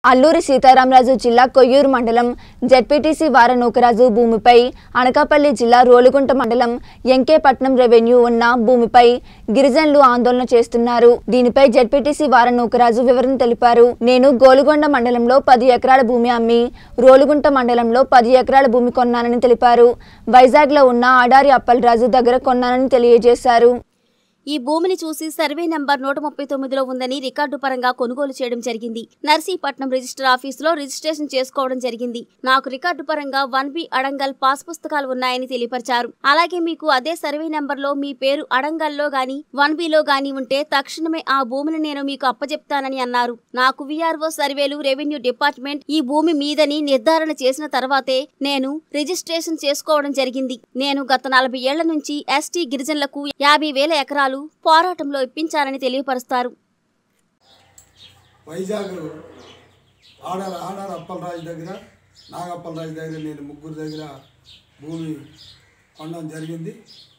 అల్లూరి సీతారామరాజు జిల్లా కొయ్యూరు మండలం జెడ్పీటీసీ వారనూకరాజు భూమిపై అనకాపల్లి జిల్లా రోలుగుంట మండలం ఎంకేపట్నం రెవెన్యూ ఉన్న భూమిపై గిరిజనులు ఆందోళన చేస్తున్నారు దీనిపై జెడ్పీటీసీ వారనూకరాజు వివరణ తెలిపారు నేను గోలుగొండ మండలంలో పది ఎకరాల భూమి అమ్మి రోలుగుంట మండలంలో పది ఎకరాల భూమి కొన్నానని తెలిపారు వైజాగ్లో ఉన్న ఆడారి అప్పలరాజు దగ్గర కొన్నానని తెలియజేశారు ఈ భూమిని చూసి సర్వే నంబర్ నూట ముప్పై తొమ్మిదిలో ఉందని రికార్డు పరంగా కొనుగోలు చేయడం జరిగింది నర్సీపట్నం రిజిస్టర్ ఆఫీసులో రిజిస్ట్రేషన్ చేసుకోవడం జరిగింది నాకు రికార్డు పరంగా వన్ బి అడంగల్ పాస్ పుస్తకాలు ఉన్నాయని తెలియపరిచారు అలాగే మీకు అదే సర్వే నంబర్లో మీ పేరు అడంగల్లో గాని వన్ బిలో గాని ఉంటే తక్షణమే ఆ భూమిని నేను మీకు అప్పచెప్తానని అన్నారు నాకు విఆర్ఓ సర్వేలు రెవెన్యూ డిపార్ట్మెంట్ ఈ భూమి మీదని నిర్ధారణ చేసిన తర్వాతే నేను రిజిస్ట్రేషన్ చేసుకోవడం జరిగింది నేను గత నలభై ఏళ్ల నుంచి ఎస్టీ గిరిజనులకు యాభై వేల ఎకరాలు పోరాటంలో ఇప్పించారని తెలియపరుస్తారు వైజాగ్ ఆడార ఆడార అప్పలరాజు దగ్గర నాగప్పలరాజు దగ్గర నేను ముగ్గురు దగ్గర భూమి కొనడం జరిగింది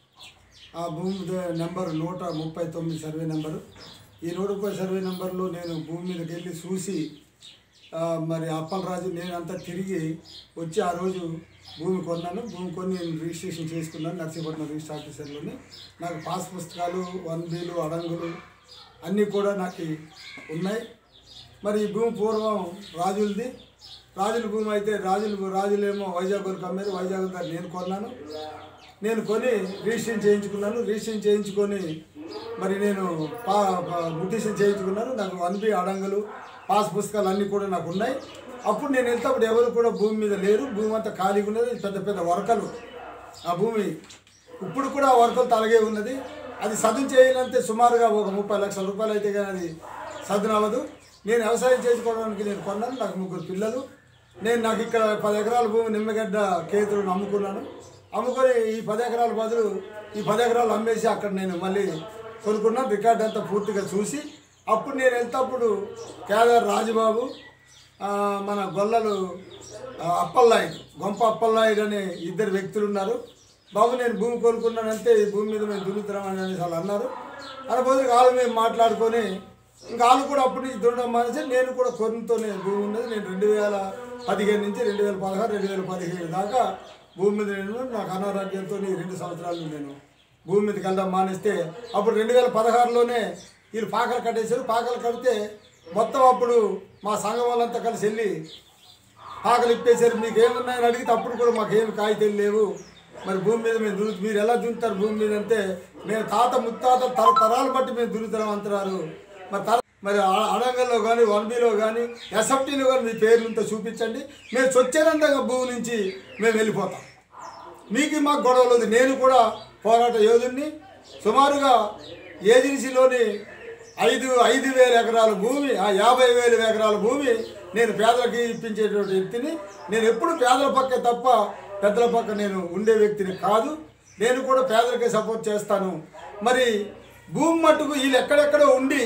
ఆ భూమి ద- నెంబర్ నూట ముప్పై తొమ్మిది సర్వే నెంబరు ఈ నూట ముప్పై సర్వే నెంబర్లో నేను భూమి మీదకి వెళ్ళి చూసి ఆ, మరి అప్పలరాజు నేనంతా తిరిగి వచ్చి ఆ రోజు భూమి కొన్నాను భూమి కొని నేను రిజిస్ట్రేషన్ చేసుకున్నాను నర్సీపట్నం రిజిస్టర్ ఆఫీసర్లోని నాకు పాస్ పుస్తకాలు వన్ బీలు అడంగులు అన్నీ కూడా నాకు ఉన్నాయి మరి ఈ భూమి పూర్వం రాజులది రాజుల భూమి అయితే రాజులు రాజులేమో వైజాగ్ వరకు అమ్మారు వైజాగ్ దగ్గర నేను కొన్నాను నేను కొని రిజిస్ట్రేషన్ చేయించుకున్నాను రిజిస్ట్రేషన్ చేయించుకొని మరి నేను పా పా- మ్యూటేషన్ చేయించుకున్నాను నాకు వన్ బి అడంగలు పాస్ పుస్తకాలు అన్నీ కూడా నాకు ఉన్నాయి అప్పుడు నేను వెళ్తేప్పుడు ఎవరు కూడా భూమి మీద లేరు భూమి అంతా ఖాళీగా ఉన్నది పెద్ద పెద్ద వరకలు ఆ భూమి ఇప్పుడు కూడా ఆ వర్కలు తలగే ఉన్నది అది సదును చేయాలంటే సుమారుగా ఒక ముప్పై లక్షల రూపాయలు అయితే కానీ అది సదును అవ్వదు నేను వ్యవసాయం చేసుకోవడానికి నేను కొన్నాను నాకు ముగ్గురు పిల్లలు నేను నాకు ఇక్కడ పది ఎకరాల భూమి నిమ్మగడ్డ కేతులను అమ్ముకున్నాను అమ్ముకొని ఈ పది ఎకరాల బదులు ఈ పది ఎకరాలు అమ్మేసి అక్కడ నేను మళ్ళీ కొనుక్కున్నాను రికార్డ్ అంతా పూర్తిగా చూసి అప్పుడు నేను వెళ్తేప్పుడు కేదార్ రాజుబాబు ఆ, మన గొల్లలు ఆ, అప్పలనాయుడు గొంప అప్పలనాయుడు అనే ఇద్దరు వ్యక్తులు ఉన్నారు బాబు నేను భూమి కొనుక్కున్నానంటే ఈ భూమి మీద మేము దున్నుతున్నామని అనేసి వాళ్ళు అన్నారు అనబోదు వాళ్ళు మేము మాట్లాడుకొని ఇంకా వాళ్ళు కూడా అప్పటి నుంచి దున్నడం మానేసి నేను కూడా కొనుతోనే భూమి ఉన్నది నేను రెండు వేల పదిహేను నుంచి రెండు వేల పదహారు రెండు వేల పదిహేడు దాకా భూమి మీద నేను నాకు అనారోగ్యంతో ఈ రెండు సంవత్సరాలు నేను భూమి మీదకి వెళ్ళడం మానేస్తే అప్పుడు రెండు వేల పదహారులోనే వీళ్ళు పాకలు కట్టేశారు పాకలు కడితే మొత్తం అప్పుడు మా సంఘం వాళ్ళంతా కలిసి వెళ్ళి పాకలు ఇప్పేశారు మీకు ఏమున్నాయని అడిగితే అప్పుడు కూడా మాకు ఏమి కాగితాలు లేవు మరి భూమి మీద మేము దున్ను మీరు ఎలా దున్నుతారు భూమి మీద అంటే మేము తాత ముత్తాత తరతరాలు బట్టి మేము దున్నుతాం అంటున్నారు మరి తర మరి ఆ- అడంగల్లో కానీ వన్ బీలో కానీ ఎస్ఎఫ్టీలో కానీ మీ పేర్లంతా చూపించండి మేము స్వచ్ఛందంగా భూమి నుంచి మేము వెళ్ళిపోతాం మీకు మాకు గొడవలు ఉంది నేను కూడా పోరాట యోధుడిని సుమారుగా ఏజెన్సీలోని ఐదు ఐదు వేల ఎకరాల భూమి ఆ యాభై వేల ఎకరాల భూమి నేను పేదలకి ఇప్పించేటువంటి వ్యక్తిని నేను ఎప్పుడు పేదల పక్కే తప్ప పెద్దల పక్క నేను ఉండే వ్యక్తిని కాదు నేను కూడా పేదలకే సపోర్ట్ చేస్తాను మరి భూమి మట్టుకు వీళ్ళు ఎక్కడెక్కడో ఉండి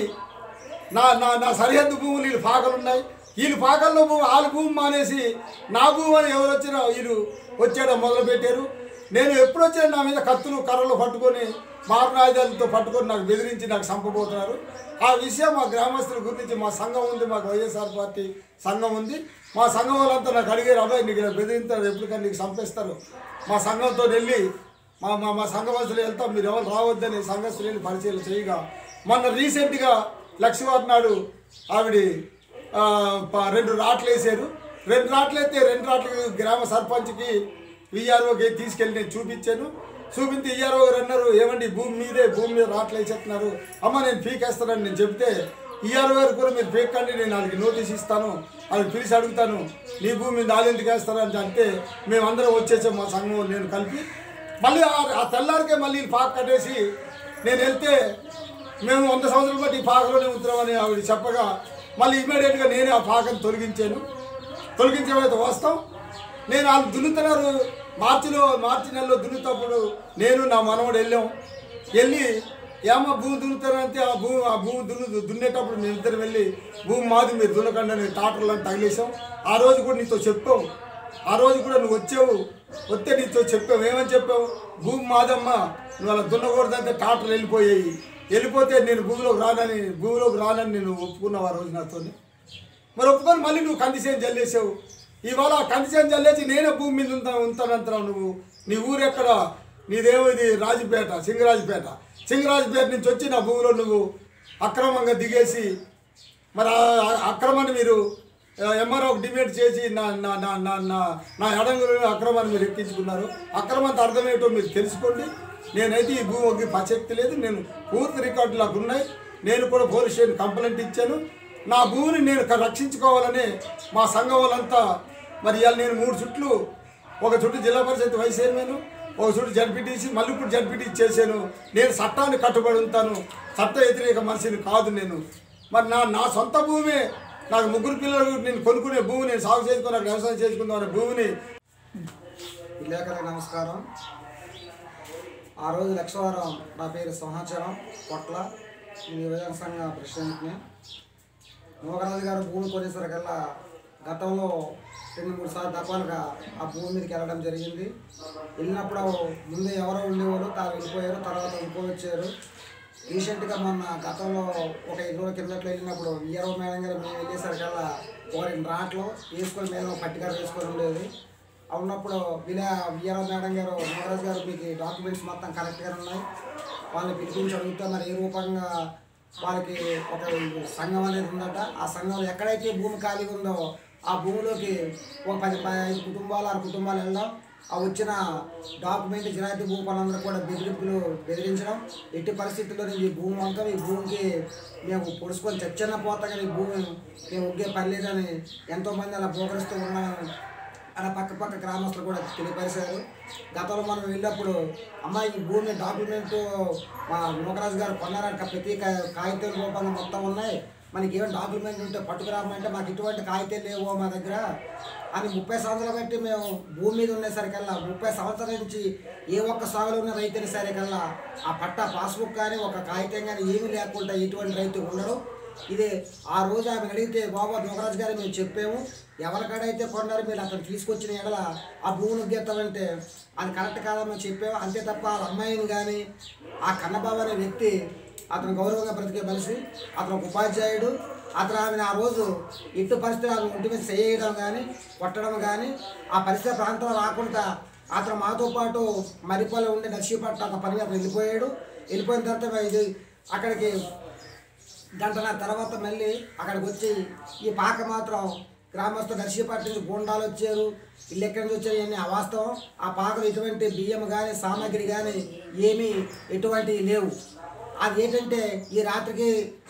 నా నా నా సరిహద్దు భూములు వీళ్ళు పాకలు ఉన్నాయి వీళ్ళు పాకల్లో భూమి వాళ్ళ భూమి మానేసి నా భూమి అని ఎవరు వచ్చినా వీళ్ళు వచ్చాడో మొదలు పెట్టారు నేను ఎప్పుడు వచ్చినా నా మీద కత్తులు కర్రలు పట్టుకొని మారణాయుధాలతో పట్టుకొని నాకు బెదిరించి నాకు చంపబోతున్నారు ఆ విషయం మా గ్రామస్తుల గురించి మా సంఘం ఉంది మాకు వైఎస్ఆర్ పార్టీ సంఘం ఉంది మా సంఘం వాళ్ళంతా నాకు అడిగారు అబ్బాయి నీకు ఇలా బెదిరింతారు ఎప్పటికైనా నీకు చంపేస్తారు మా సంఘంతో వెళ్ళి మా మా మా సంఘవస్తులు వెళ్తాం మీరు ఎవరు రావద్దని సంఘస్థులు వెళ్ళి పరిచయం చేయగా మొన్న రీసెంట్గా లక్ష్మీవారి నాడు ఆవిడ ఆ, ప- రెండు రాట్లు వేసారు రెండు రాట్లు అయితే రెండు రాట్లకి గ్రామ సర్పంచ్కి విఆర్ఓకి తీసుకెళ్ళి నేను చూపించాను చూపించి విఆర్ఓ గారు అన్నారు ఏమండి భూమి మీదే భూమి మీద రాట్లు వేసేస్తున్నారు అమ్మ నేను పీకేస్తానని నేను చెప్తే ఈఆర్ఓ గారు కూడా మీరు పీకండి నేను వాళ్ళకి నోటీస్ ఇస్తాను వాళ్ళకి పిలిచి అడుగుతాను నీ భూమి మీద వాళ్ళు ఎందుకు వేస్తారని అంటే మేమందరం వచ్చేసాం మా సంఘం నేను కలిపి మళ్ళీ ఆ- ఆ తెల్లారికే మళ్ళీ ఈ పాక కట్టేసి నేను వెళ్తే మేము వంద సంవత్సరాలు బట్టి ఈ పాకలోనే ఉంటున్నామని ఆవిడ చెప్పగా మళ్ళీ ఇమీడియట్గా నేనే ఆ పాకను తొలగించాను తొలగించే వస్తాం నేను వాళ్ళు దున్నుతున్నారు మార్చిలో మార్చి నెలలో దున్నుతప్పుడు నేను నా మనవడు వెళ్ళాం వెళ్ళి ఏమో భూమి దున్నుతారంటే ఆ భూమి ఆ భూమి దున్ను దున్నేటప్పుడు మేము ఇద్దరు వెళ్ళి భూమి మాది మీరు దున్నకండి అని టాటర్లను తగిలేసాం ఆ రోజు కూడా నీతో చెప్పాం ఆ రోజు కూడా నువ్వు వచ్చావు వస్తే నీతో చెప్పావు ఏమని చెప్పావు భూమి మాదమ్మా నువ్వు అలా దున్నకూడదంటే టాటర్లు వెళ్ళిపోయాయి వెళ్ళిపోతే నేను భూమిలోకి రానని భూమిలోకి రానని నేను ఒప్పుకున్నావు ఆ రోజు నాతోని మరి ఒప్పుకొని మళ్ళీ నువ్వు కందిసేం జల్లేసావు ఇవాళ కందిసేం జల్లేసి నేనే భూమి మీద ఉంటా ఉంటానంటున్నావు నువ్వు నీ ఊరెక్కడ నీదేమో ఇది రాజుపేట సింగరాజుపేట సింగరాజుపేట నుంచి వచ్చి నా భూమిలో నువ్వు అక్రమంగా దిగేసి మరి ఆ అక్రమాన్ని మీరు ఎంఆర్ఓ డిబేట్ చేసి నా నా నా నా నా నా ఎడంగులు అక్రమాన్ని మీరు ఎక్కించుకున్నారు అక్రమంత అర్థమేటో మీరు తెలుసుకోండి నేనైతే ఈ భూమికి పశక్తి లేదు నేను పూర్తి రికార్డులు నాకు ఉన్నాయి నేను కూడా పోలీస్ స్టేషన్ కంప్లైంట్ ఇచ్చాను నా భూమిని నేను క- రక్షించుకోవాలని మా సంఘం వాళ్ళంతా మరి ఇవాళ నేను మూడు చుట్లు ఒక చుట్టూ జిల్లా పరిషత్ వైస్ చైర్మన్ ఒక చుట్టూ జడ్పీటీసీ మళ్ళీ ఇప్పుడు జడ్పీటీసీ చేశాను నేను చట్టాన్ని కట్టుబడి ఉంటాను చట్ట వ్యతిరేక మనిషిని కాదు నేను మరి నా నా సొంత భూమి నాకు ముగ్గురు పిల్లలు నేను కొనుక్కునే భూమి నేను సాగు చేసుకుని నాకు వ్యవసాయం చేసుకుందాం అనే భూమిని విలేకరులకు నమస్కారం ఆ రోజు లక్షవారం నా పేరు సంవత్సరం పొట్ల నేను యువజన సంఘ ప్రెసిడెంట్ని నూకరాజు గారు భూమి కొనేసరికల్లా గతంలో రెండు మూడు సార్లు దఫాలుగా ఆ భూమి మీదకి వెళ్ళడం జరిగింది వెళ్ళినప్పుడు ముందు ఎవరో ఉండేవారు తాను వెళ్ళిపోయారు తర్వాత ఇంకో వచ్చారు రీసెంట్గా మొన్న గతంలో ఒక ఐదు రోజుల కిందట్లో వెళ్ళినప్పుడు వీరవ మేడం గారు మేము వెళ్ళేసరికల్లా ఒక రెండు రాట్లు వేసుకొని మేము పట్టికారు వేసుకొని ఉండేది ఆ ఉన్నప్పుడు విలే వీరవ మేడం గారు నాగరాజు గారు మీకు డాక్యుమెంట్స్ మొత్తం కరెక్ట్గానే ఉన్నాయి వాళ్ళని పిలిపించి అడిగితే మరి ఏ రూపంగా వాళ్ళకి ఒక సంఘం అనేది ఉందట ఆ సంఘంలో ఎక్కడైతే భూమి ఖాళీగా ఉందో ఆ భూమిలోకి ఒక పది పది కుటుంబాలు ఆరు కుటుంబాలు వెళ్ళడం ఆ వచ్చిన డాక్యుమెంట్ జిరాయితీ భూమి పనులందరూ కూడా బెదిరింపులు బెదిరించడం ఎట్టి పరిస్థితుల్లో ఈ భూమి అంతా ఈ భూమికి మేము పొడుచుకొని చచ్చిన పోతా కానీ ఈ భూమి మేము ఒగ్గే పని లేదని ఎంతోమంది అలా పోకరిస్తూ ఉన్నామని అలా పక్క పక్క గ్రామస్తులు కూడా తెలియపరిచారు గతంలో మనం వెళ్ళినప్పుడు అమ్మాయి ఈ భూమి డాక్యుమెంట్ మా నూకరాజు గారు కొన్నారంట ప్రతి కా- కాగితాల రూపంగా మొత్తం ఉన్నాయి మనకి ఏమైనా డాక్యుమెంట్ ఉంటే పట్టుకురామంటే మాకు ఇటువంటి కాగితాలు లేవు మా దగ్గర అని ముప్పై సంవత్సరాలు బట్టి మేము భూమి మీద ఉండేసరికల్లా ముప్పై సంవత్సరాల నుంచి ఏ ఒక్క సాగులో ఉన్న రైతుని సరికల్లా ఆ పట్ట పాస్బుక్ కానీ ఒక కాగితం కానీ ఏమీ లేకుండా ఎటువంటి రైతు ఉండడు ఇది ఆ రోజు ఆమె అడిగితే బాబా దోగరాజు గారు మేము చెప్పాము ఎవరికాడైతే కొన్నారో మీరు అతను తీసుకొచ్చిన ఎడల ఆ భూమిని గీస్తామంటే అది కరెక్ట్ కాదని చెప్పాము అంతే తప్ప ఆ అమ్మాయిని కానీ ఆ కన్నబాబు అనే వ్యక్తి అతను గౌరవంగా బ్రతికే మనిషి అతను ఒక ఉపాధ్యాయుడు అతను ఆమెను ఆ రోజు ఇటు పరిస్థితులు ఆమె ఇంటి మీద చేయడం కానీ కొట్టడం కానీ ఆ పరిసర ప్రాంతంలో రాకుండా అతను మాతో పాటు మరిపల్లి ఉండే నర్సీపట్నం అతను పని మీద అతను వెళ్ళిపోయాడు వెళ్ళిపోయిన తర్వాత ఇది అక్కడికి గంటల తర్వాత మళ్ళీ అక్కడికి వచ్చి ఈ పాక మాత్రం గ్రామస్తు నర్సీపట్నం నుంచి గూండాలు వచ్చారు ఇల్లు ఎక్కడి నుంచి వచ్చారు ఇవన్నీ అవాస్తవం ఆ పాకలు ఎటువంటి బియ్యం కానీ సామాగ్రి కానీ ఏమీ ఎటువంటి లేవు అది ఏంటంటే ఈ రాత్రికి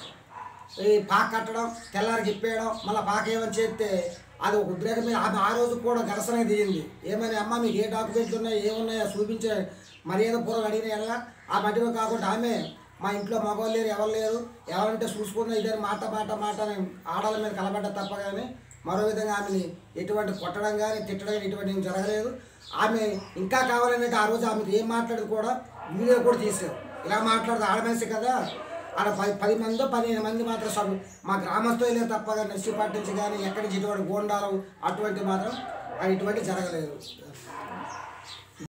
ఈ పాక కట్టడం తెల్లారికి ఇప్పేయడం మళ్ళీ పాక ఏమని చేస్తే అది ఒక ఉద్రేకం మీద ఆమె ఆ రోజు కూడా ఘర్షణ దిగింది ఏమని అమ్మ మీకు ఏ డాక్యుమెంట్లు ఉన్నాయి ఏమున్నాయో చూపించే మర్యాద పూర్వం అడిగిన ఎలా ఆ మధ్యలో కాకుండా ఆమె మా ఇంట్లో మగవాళ్ళు లేరు ఎవరు లేరు ఎవరంటే చూసుకున్న ఇదే మాట మాట మాట అని ఆడల మీద కలబడ్డ తప్ప కానీ మరో విధంగా ఆమెని ఎటువంటి కొట్టడం కానీ తిట్టడం కానీ ఇటువంటి ఏం జరగలేదు ఆమె ఇంకా కావాలంటే ఆ రోజు ఆమె ఏం మాట్లాడేది కూడా వీడియో కూడా తీసారు ఇలా మాట్లాడదు ఆడ మనిషి కదా ఆడ పది పది మందో పదిహేను మంది మాత్రం సభ్యు మా గ్రామస్తులే తప్పగా నర్సీపట్నం నుంచి కానీ ఎక్కడి నుంచి ఇటువంటి గోండాలు అటువంటి మాత్రం అది ఇటువంటి జరగలేదు